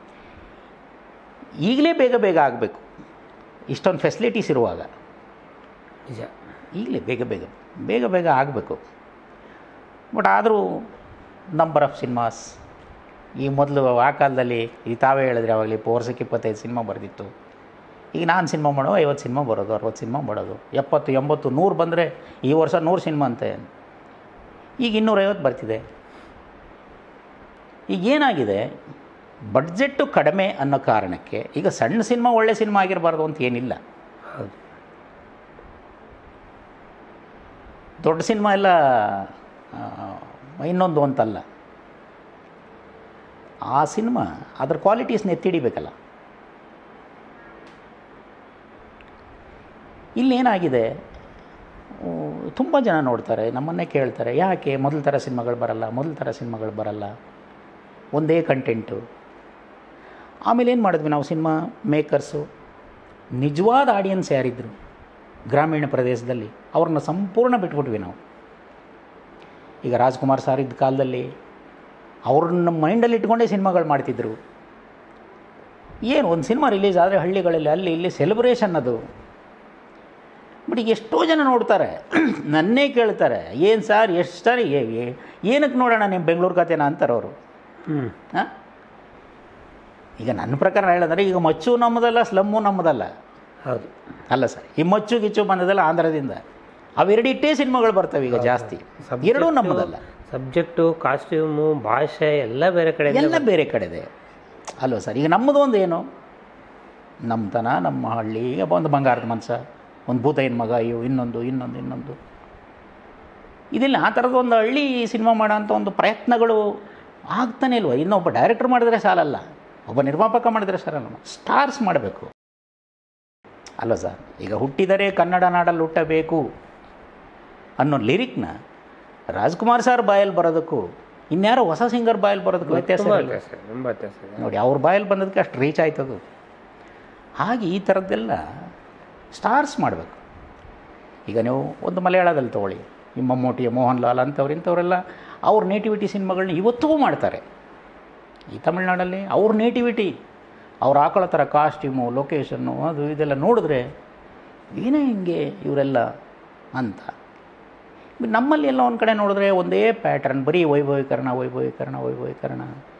ಈಗಲೇ ಬೇಗ ಬೇಗ ಆಗಬೇಕು ಇಷ್ಟೊಂದು ಫೆಸಿಲಿಟೀಸ್ ಇರುವಾಗ ನಿಜ ಈಗಲೇ ಬೇಗ ಬೇಗ ಬೇಗ ಬೇಗ ಆಗಬೇಕು ಬಟ್ ಆದರೂ ನಂಬರ್ ಆಫ್ ಸಿನಿಮಾಸ್ ಈ ಮೊದಲು ಆ ಕಾಲದಲ್ಲಿ ಈ ತಾವೇ ಹೇಳಿದ್ರೆ ಅವಾಗಲಿ ವರ್ಷಕ್ಕೆ ಇಪ್ಪತ್ತೈದು ಸಿನಿಮಾ ಬರೆದಿತ್ತು ಈಗ ನಾನು ಸಿನಿಮಾ ಮಾಡೋ ಐವತ್ತು ಸಿನಿಮಾ ಬರೋದು ಅರವತ್ತು ಸಿನಿಮಾ ಬರೋದು ಎಪ್ಪತ್ತು ಎಂಬತ್ತು ನೂರು ಬಂದರೆ ಈ ವರ್ಷ ನೂರು ಸಿನಿಮಾ ಅಂತೆ ಈಗ ಇನ್ನೂರೈವತ್ತು ಬರ್ತಿದೆ ಈಗ ಏನಾಗಿದೆ ಬಡ್ಜೆಟ್ಟು ಕಡಿಮೆ ಅನ್ನೋ ಕಾರಣಕ್ಕೆ ಈಗ ಸಣ್ಣ ಸಿನಿಮಾ ಒಳ್ಳೆ ಸಿನಿಮಾ ಆಗಿರಬಾರ್ದು ಅಂತ ಏನಿಲ್ಲ ಹೌದು ದೊಡ್ಡ ಸಿನಿಮಾ ಎಲ್ಲ ಆ, ಇನ್ನೊಂದು ಅಂತಲ್ಲ ಆ ಸಿನಿಮಾ ಅದ್ರ ಕ್ವಾಲಿಟೀಸ್ನ ಎತ್ತಿಡಿಬೇಕಲ್ಲ ಇಲ್ಲೇನಾಗಿದೆ ತುಂಬ ಜನ ನೋಡ್ತಾರೆ ನಮ್ಮನ್ನೇ ಕೇಳ್ತಾರೆ ಯಾಕೆ ಮೊದಲ ಥರ ಸಿನಿಮಾಗಳು ಬರಲ್ಲ ಮೊದಲ ಥರ ಸಿನಿಮಾಗಳು ಬರಲ್ಲ ಒಂದೇ ಕಂಟೆಂಟು ಆಮೇಲೆ ಏನು ಮಾಡಿದ್ವಿ ನಾವು ಸಿನಿಮಾ ಮೇಕರ್ಸು ನಿಜವಾದ ಆಡಿಯನ್ಸ್ ಯಾರಿದ್ರು ಗ್ರಾಮೀಣ ಪ್ರದೇಶದಲ್ಲಿ ಅವ್ರನ್ನ ಸಂಪೂರ್ಣ ಬಿಟ್ಬಿಟ್ವಿ ನಾವು ಈಗ ರಾಜ್ಕುಮಾರ್ ಸಾರ್ ಇದ್ದ ಕಾಲದಲ್ಲಿ ಅವ್ರನ್ನ ಮೈಂಡಲ್ಲಿ ಇಟ್ಕೊಂಡೇ ಸಿನಿಮಾಗಳು ಮಾಡ್ತಿದ್ರು ಏನು ಒಂದು ಸಿನಿಮಾ ರಿಲೀಸ್ ಆದರೆ ಹಳ್ಳಿಗಳಲ್ಲಿ ಅಲ್ಲಿ ಇಲ್ಲಿ ಸೆಲೆಬ್ರೇಷನ್ ಅದು ಬಟ್ ಈಗ ಎಷ್ಟೋ ಜನ ನೋಡ್ತಾರೆ ನನ್ನೇ ಕೇಳ್ತಾರೆ ಏನು ಸರ್ ಎಷ್ಟು ಸರಿ ಏನಕ್ಕೆ ನೋಡೋಣ ನಿಮ್ಮ ಬೆಂಗಳೂರು ಕತೆನ ಅಂತಾರೆ ಅವರು ಹ್ಞೂ ಹಾಂ ಈಗ ನನ್ನ ಪ್ರಕಾರ ಹೇಳಿದ್ರೆ ಈಗ ಮಚ್ಚು ನಮ್ಮದಲ್ಲ ಸ್ಲಮ್ಮು ನಮ್ಮದಲ್ಲ ಹೌದು ಅಲ್ಲ ಸರ್ ಈ ಮಚ್ಚು ಗಿಚ್ಚು ಬಂದದಲ್ಲ ಆಂಧ್ರದಿಂದ ಅವೆರಡಿಟ್ಟೇ ಸಿನಿಮಾಗಳು ಬರ್ತವೆ ಈಗ ಜಾಸ್ತಿ ಎರಡೂ ನಮ್ಮದಲ್ಲ ಸಬ್ಜೆಕ್ಟು ಕಾಸ್ಟ್ಯೂಮು ಭಾಷೆ ಎಲ್ಲ ಬೇರೆ ಕಡೆ ಎಲ್ಲ ಬೇರೆ ಕಡೆದೆ ಅಲ್ವ ಸರ್ ಈಗ ನಮ್ಮದು ಒಂದು ಏನು ನಮ್ಮತನ ನಮ್ಮ ಹಳ್ಳಿ ಈಗ ಒಂದು ಬಂಗಾರದ ಮನ್ಸ ಒಂದು ಭೂತಯ್ಯನ ಮಗ ಅಯ್ಯೋ ಇನ್ನೊಂದು ಇನ್ನೊಂದು ಇನ್ನೊಂದು ಇದಿಲ್ಲ ಆ ಥರದ ಒಂದು ಹಳ್ಳಿ ಸಿನಿಮಾ ಮಾಡೋ ಅಂಥ ಒಂದು ಪ್ರಯತ್ನಗಳು ಆಗ್ತಾನೆ ಇಲ್ವ ಇನ್ನೊಬ್ಬ ಡೈರೆಕ್ಟರ್ ಮಾಡಿದ್ರೆ ಸಾಲಲ್ಲ ಒಬ್ಬ ನಿರ್ಮಾಪಕ ಮಾಡಿದ್ರೆ ಸಾಲಲ್ಲ ಸ್ಟಾರ್ಸ್ ಮಾಡಬೇಕು ಅಲ್ವ ಸರ್ ಈಗ ಹುಟ್ಟಿದರೆ ಕನ್ನಡ ನಾಡಲ್ಲಿ ಹುಟ್ಟಬೇಕು ಅನ್ನೋ ಲಿರಿಕ್ನ ರಾಜ್ಕುಮಾರ್ ಸರ್ ಬಾಯಲ್ಲಿ ಬರೋದಕ್ಕೂ ಇನ್ಯಾರೋ ಹೊಸ ಸಿಂಗರ್ ಬಾಯಲ್ಲಿ ಬರೋದಕ್ಕೂ ವ್ಯತ್ಯಾಸ ತುಂಬ ಇಲ್ಲ. ವ್ಯತ್ಯಾಸ ಇದೆ, ತುಂಬ ವ್ಯತ್ಯಾಸ ಇದೆ ನೋಡಿ ಅವ್ರ ಬಾಯಲ್ಲಿ ಬಂದದಕ್ಕೆ ಅಷ್ಟು ರೀಚ್ ಆಯ್ತದು ಹಾಗೆ ಈ ಥರದ್ದೆಲ್ಲ ಸ್ಟಾರ್ಸ್ ಮಾಡಬೇಕು ಈಗ ನೀವು ಒಂದು ಮಲಯಾಳದಲ್ಲಿ ತೊಗೊಳ್ಳಿ ಈ ಮಮ್ಮೂಟಿ ಮೋಹನ್ ಲಾಲ್ ಅಂಥವ್ರು ಇಂಥವರೆಲ್ಲ ಅವ್ರ ನೇಟಿವಿಟಿ ಸಿನಿಮಾಗಳನ್ನ ಇವತ್ತಿಗೂ ಮಾಡ್ತಾರೆ ಈ ತಮಿಳ್ನಾಡಲ್ಲಿ ಅವ್ರ ನೇಟಿವಿಟಿ ಅವ್ರು ಹಾಕೊಳ್ಳೋ ಥರ ಕಾಸ್ಟ್ಯೂಮು ಲೊಕೇಶನ್ನು ಅದು ಇದೆಲ್ಲ ನೋಡಿದ್ರೆ ಏನೇ ಹಿಂಗೆ ಇವರೆಲ್ಲ ಅಂತ ನಮ್ಮಲ್ಲಿ ಎಲ್ಲ ಒಂದು ಕಡೆ ನೋಡಿದ್ರೆ ಒಂದೇ ಪ್ಯಾಟರ್ನ್ ಬರೀ ವೈಭವೀಕರಣ ವೈಭವೀಕರಣ ವೈಭವೀಕರಣ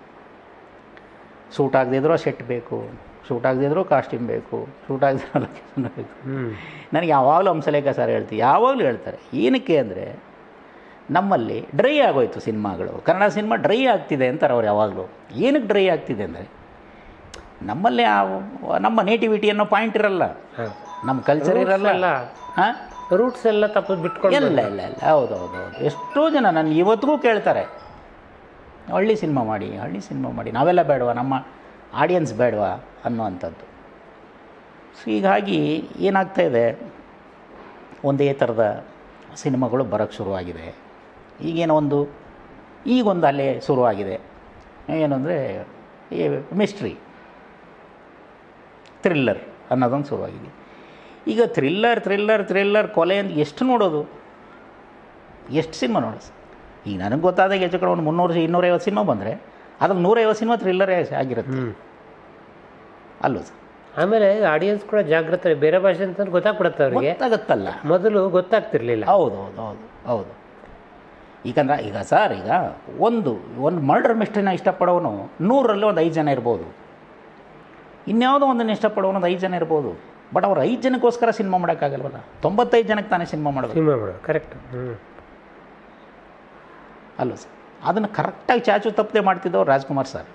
ಸೂಟ್ ಆಗದಿದ್ರೂ ಸೆಟ್ ಬೇಕು ಸೂಟ್ ಆಗದಿದ್ರೂ ಕಾಸ್ಟ್ಯೂಮ್ ಬೇಕು ಸೂಟ್ ಆಗದಿರೋ ಲೊಕೇಶನ್ ಬೇಕು ಹ್ಞೂ ನನಗೆ ಯಾವಾಗಲೂ ಹಂಸಲೇಖ ಸರ್ ಹೇಳ್ತೀವಿ ಯಾವಾಗಲೂ ಹೇಳ್ತಾರೆ ಏನಕ್ಕೆ ಅಂದರೆ ನಮ್ಮಲ್ಲಿ ಡ್ರೈ ಆಗೋಯ್ತು ಸಿನಿಮಾಗಳು ಕನ್ನಡ ಸಿನಿಮಾ ಡ್ರೈ ಆಗ್ತಿದೆ ಅಂತಾರೆ ಅವ್ರು ಯಾವಾಗಲೂ ಏನಕ್ಕೆ ಡ್ರೈ ಆಗ್ತಿದೆ ಅಂದರೆ ನಮ್ಮಲ್ಲಿ ಆ ನಮ್ಮ ನೇಟಿವಿಟಿ ಅನ್ನೋ ಪಾಯಿಂಟ್ ಇರಲ್ಲ ಹಾಂ ನಮ್ಮ ಕಲ್ಚರ್ ಇರಲ್ಲ ಎಲ್ಲ ಹಾಂ ರೂಟ್ಸ್ ಎಲ್ಲ ತಪ್ಪು ಬಿಟ್ಕೊಂಡು ಇಲ್ಲ ಇಲ್ಲ ಇಲ್ಲ ಹೌದು ಹೌದು ಹೌದು ಎಷ್ಟೋ ಜನ ನನ್ನ ಇವತ್ತಿಗೂ ಕೇಳ್ತಾರೆ ಹಳ್ಳಿ ಸಿನಿಮಾ ಮಾಡಿ ಹಳ್ಳಿ ಸಿನಿಮಾ ಮಾಡಿ ನಾವೆಲ್ಲ ಬೇಡವಾ ನಮ್ಮ ಆಡಿಯನ್ಸ್ ಬೇಡವಾ ಅನ್ನುವಂಥದ್ದು ಸೊ ಹೀಗಾಗಿ ಏನಾಗ್ತಾ ಇದೆ ಒಂದೇ ಥರದ ಸಿನಿಮಾಗಳು ಬರೋಕ್ಕೆ ಶುರುವಾಗಿದೆ ಈಗೇನೋ ಒಂದು ಈಗೊಂದು ಅಲ್ಲೇ ಶುರುವಾಗಿದೆ ಏನು ಅಂದರೆ ಈ ಮಿಸ್ಟ್ರಿ ಥ್ರಿಲ್ಲರ್ ಅನ್ನೋದೊಂದು ಶುರುವಾಗಿದೆ ಈಗ ಥ್ರಿಲ್ಲರ್ ಥ್ರಿಲ್ಲರ್ ಥ್ರಿಲ್ಲರ್ ಕೊಲೆ ಅಂತ ಎಷ್ಟು ನೋಡೋದು ಎಷ್ಟು ಸಿನಿಮಾ ನೋಡೋದು ಈಗ ನನಗೆ ಗೊತ್ತಾದಾಗ ಹೆಚ್ಚು ಕಡೆ ಒಂದು ಮುನ್ನೂರು ಇನ್ನೂರೈವತ್ತು ಸಿನಿಮಾ ಬಂದರೆ ಅದ್ರಲ್ಲಿ ನೂರೈವತ್ತು ಸಿನಿಮಾ ಥ್ರಿಲ್ಲರೇ ಆಗಿರುತ್ತೆ ಹ್ಞೂ ಅಲ್ವ ಸರ್ ಆಮೇಲೆ ಆಡಿಯನ್ಸ್ ಕೂಡ ಜಾಗೃತ ಬೇರೆ ಭಾಷೆ ಅಂತ ಗೊತ್ತಾಗ್ಬಿಡುತ್ತೆ ಅವರಿಗೆ ಗೊತ್ತಾಗತ್ತಲ್ಲ ಮೊದಲು ಗೊತ್ತಾಗ್ತಿರ್ಲಿಲ್ಲ ಹೌದು ಹೌದು ಹೌದು ಹೌದು ಈಗಂದ್ರೆ ಈಗ ಸರ್ ಈಗ ಒಂದು ಒಂದು ಮರ್ಡರ್ ಮಿಸ್ಟ್ರಿನ ಇಷ್ಟಪಡೋನು ನೂರರಲ್ಲಿ ಒಂದು ಐದು ಜನ ಇರ್ಬೋದು ಇನ್ಯಾವುದೋ ಒಂದನ್ನು ಇಷ್ಟಪಡೋನು ಒಂದು ಐದು ಜನ ಇರ್ಬೋದು ಬಟ್ ಅವ್ರು ಐದು ಜನಕ್ಕೋಸ್ಕರ ಸಿನಿಮಾ ಮಾಡೋಕ್ಕಾಗಲ್ವಲ್ಲ ತೊಂಬತ್ತೈದು ಜನಕ್ಕೆ ತಾನೇ ಸಿನಿಮಾ ಮಾಡಬೇಕು ಸಿನಿಮಾ ಮಾಡೋದು ಕರೆಕ್ಟ್ ಹ್ಞೂ ಅಲ್ಲ ಸರ್ ಅದನ್ನು ಕರೆಕ್ಟಾಗಿ ಚಾಚು ತಪ್ಪದೆ ಮಾಡ್ತಿದ್ದವ್ರು ರಾಜ್ಕುಮಾರ್ ಸರ್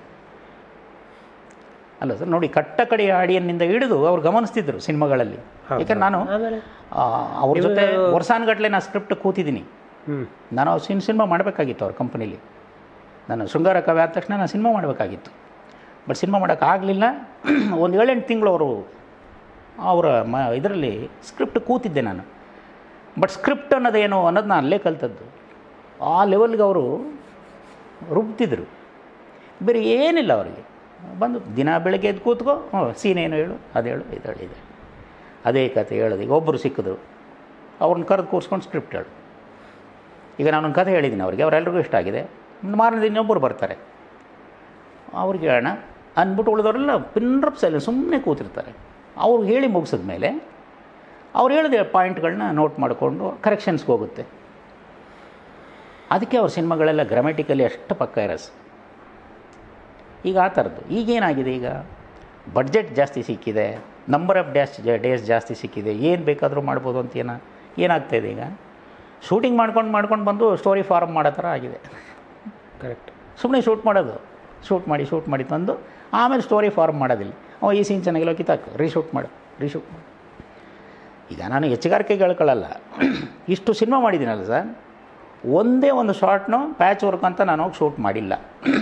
ಅಲ್ಲ ಸರ್ ನೋಡಿ ಕಟ್ಟ ಕಡೆಯ ಆಡಿಯನ್ನಿಂದ ಹಿಡಿದು ಅವ್ರು ಗಮನಿಸ್ತಿದ್ರು ಸಿನಿಮಾಗಳಲ್ಲಿ ಹೌದು. ಯಾಕಂದ್ರೆ ನಾನು ಆಮೇಲೆ ಆ, ಅವ್ರ ಜೊತೆ ವರ್ಷಾನುಗಟ್ಟಲೆ ನಾನು ಸ್ಕ್ರಿಪ್ಟ್ ಕೂತಿದ್ದೀನಿ ಹ್ಞೂ ನಾನು ಸಿನ್ ಸಿನಿಮಾ ಮಾಡಬೇಕಾಗಿತ್ತು ಅವ್ರ ಕಂಪನಿಲಿ ನಾನು ಶೃಂಗಾರ ಕವಿ ಆದ ತಕ್ಷಣ ನಾನು ಸಿನಿಮಾ ಮಾಡಬೇಕಾಗಿತ್ತು ಬಟ್ ಸಿನಿಮಾ ಮಾಡೋಕ್ಕಾಗಲಿಲ್ಲ ಒಂದು ಏಳೆಂಟು ತಿಂಗಳು ಅವರು ಅವರ ಮ ಇದರಲ್ಲಿ ಸ್ಕ್ರಿಪ್ಟ್ ಕೂತಿದ್ದೆ ನಾನು ಬಟ್ ಸ್ಕ್ರಿಪ್ಟ್ ಅನ್ನೋದೇನು ಅನ್ನೋದು ನಾನು ಅಲ್ಲೇ ಕಲ್ತದ್ದು ಆ ಲೆವೆಲ್ಗೆ ಅವರು ರುಬ್ತಿದ್ರು ಬೇರೆ ಏನಿಲ್ಲ ಅವರಿಗೆ ಬಂದು ದಿನ ಬೆಳಗ್ಗೆ ಎದ್ದು ಕೂತ್ಕೋ ಹ್ಞೂ ಸೀನ್ ಏನು ಹೇಳು ಅದು ಹೇಳು ಇದು ಹೇಳು ಇದೆ ಅದೇ ಕತೆ ಹೇಳೋದು ಈಗ ಒಬ್ಬರು ಸಿಕ್ಕಿದ್ರು ಅವ್ರನ್ನ ಕರೆದು ಕೂರಿಸ್ಕೊಂಡು ಸ್ಕ್ರಿಪ್ಟ್ ಹೇಳು ಈಗ ನಾನೊಂದು ಕಥೆ ಹೇಳಿದ್ದೀನಿ ಅವ್ರಿಗೆ ಅವರೆಲ್ರಿಗೂ ಇಷ್ಟ ಆಗಿದೆ ಮಾರನೇ ದಿನ ಇನ್ನೊಬ್ಬರು ಬರ್ತಾರೆ ಅವ್ರಿಗೆ ಹೇಳೋಣ ಅಂದ್ಬಿಟ್ಟು ಉಳಿದವರೆಲ್ಲ ಪಿನ್ರಪ್ ಸೈಲೆನ್ಸ್ ಸುಮ್ಮನೆ ಕೂತಿರ್ತಾರೆ ಅವ್ರು ಹೇಳಿ ಮುಗಿಸಿದ ಮೇಲೆ ಅವ್ರು ಹೇಳಿದ ಪಾಯಿಂಟ್ಗಳನ್ನ ನೋಟ್ ಮಾಡಿಕೊಂಡು ಕರೆಕ್ಷನ್ಸ್ಗೆ ಹೋಗುತ್ತೆ ಅದಕ್ಕೆ ಅವ್ರ ಸಿನಿಮಾಗಳೆಲ್ಲ ಗ್ರಾಮ್ಯಾಟಿಕಲಿ ಅಷ್ಟು ಪಕ್ಕ ಇರಸ್ ಈಗ ಆ ಥರದ್ದು ಈಗೇನಾಗಿದೆ ಈಗ ಬಡ್ಜೆಟ್ ಜಾಸ್ತಿ ಸಿಕ್ಕಿದೆ ನಂಬರ್ ಆಫ್ ಡ್ಯಾಸ್ ಡೇಸ್ ಜಾಸ್ತಿ ಸಿಕ್ಕಿದೆ ಏನು ಬೇಕಾದರೂ ಮಾಡ್ಬೋದು ಅಂತ ಏನ ಏನಾಗ್ತಾಯಿದೆ ಈಗ ಶೂಟಿಂಗ್ ಮಾಡ್ಕೊಂಡು ಮಾಡ್ಕೊಂಡು ಬಂದು ಸ್ಟೋರಿ ಫಾರ್ಮ್ ಮಾಡೋ ಥರ ಆಗಿದೆ ಕರೆಕ್ಟ್ ಸುಮ್ಮನೆ ಶೂಟ್ ಮಾಡೋದು ಶೂಟ್ ಮಾಡಿ ಶೂಟ್ ಮಾಡಿ ತಂದು ಆಮೇಲೆ ಸ್ಟೋರಿ ಫಾರ್ಮ್ ಮಾಡೋದಿಲ್ಲ ಅವ ಈ ಸೀನ್ ಚೆನ್ನಾಗಿಲ್ಲ ಕಿತ್ತಾಕು ರೀಶೂಟ್ ಮಾಡು ರೀಶೂಟ್ ಮಾಡು ಈಗ ನಾನು ಹೆಚ್ಚುಗಾರಿಕೆ ಹೇಳ್ಕೊಳ್ಳಲ್ಲ ಇಷ್ಟು ಸಿನಿಮಾ ಮಾಡಿದ್ದೀನಲ್ಲ ಸರ್ ಒಂದೇ ಒಂದು ಶಾರ್ಟ್ನು ಪ್ಯಾಚ್ ವರ್ಕ್ ಅಂತ ನಾನು ಹೋಗಿ ಶೂಟ್ ಮಾಡಿಲ್ಲ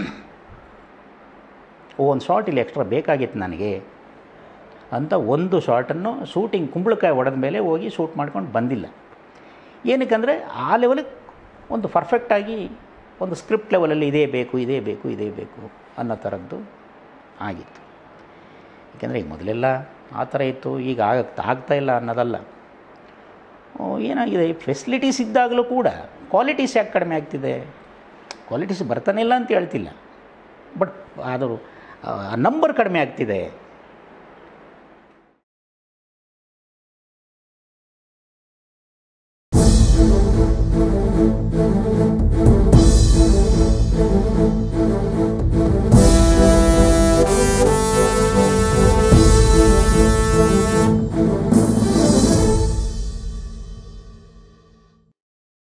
ಒಂದು ಶಾರ್ಟ್ ಇಲ್ಲಿ ಎಕ್ಸ್ಟ್ರಾ ಬೇಕಾಗಿತ್ತು ನನಗೆ ಅಂತ ಒಂದು ಶಾರ್ಟನ್ನು ಶೂಟಿಂಗ್ ಕುಂಬಳಕಾಯಿ ಹೊಡೆದ ಮೇಲೆ ಹೋಗಿ ಶೂಟ್ ಮಾಡ್ಕೊಂಡು ಬಂದಿಲ್ಲ ಏನಕ್ಕಂದರೆ ಆ ಲೆವೆಲಿಗೆ ಒಂದು ಪರ್ಫೆಕ್ಟಾಗಿ ಒಂದು ಸ್ಕ್ರಿಪ್ಟ್ ಲೆವೆಲಲ್ಲಿ ಇದೇ ಬೇಕು ಇದೇ ಬೇಕು ಇದೇ ಬೇಕು ಅನ್ನೋ ಥರದ್ದು ಆಗಿತ್ತು ಏಕೆಂದರೆ ಈಗ ಮೊದಲೆಲ್ಲ ಆ ಥರ ಇತ್ತು ಈಗ ಆಗ ಆಗ್ತಾ ಇಲ್ಲ ಅನ್ನೋದಲ್ಲ ಓ, ಏನಾಗಿದೆ ಫೆಸಿಲಿಟೀಸ್ ಇದ್ದಾಗಲೂ ಕೂಡ ಕ್ವಾಲಿಟೀಸ್ ಯಾಕೆ ಕಡಿಮೆ ಆಗ್ತಿದೆ ಕ್ವಾಲಿಟೀಸ್ ಬರ್ತಾನೆ ಇಲ್ಲ ಅಂತ ಹೇಳ್ತಿಲ್ಲ ಬಟ್ ಅದು ನಂಬರ್ ಕಡಿಮೆ ಆಗ್ತಿದೆ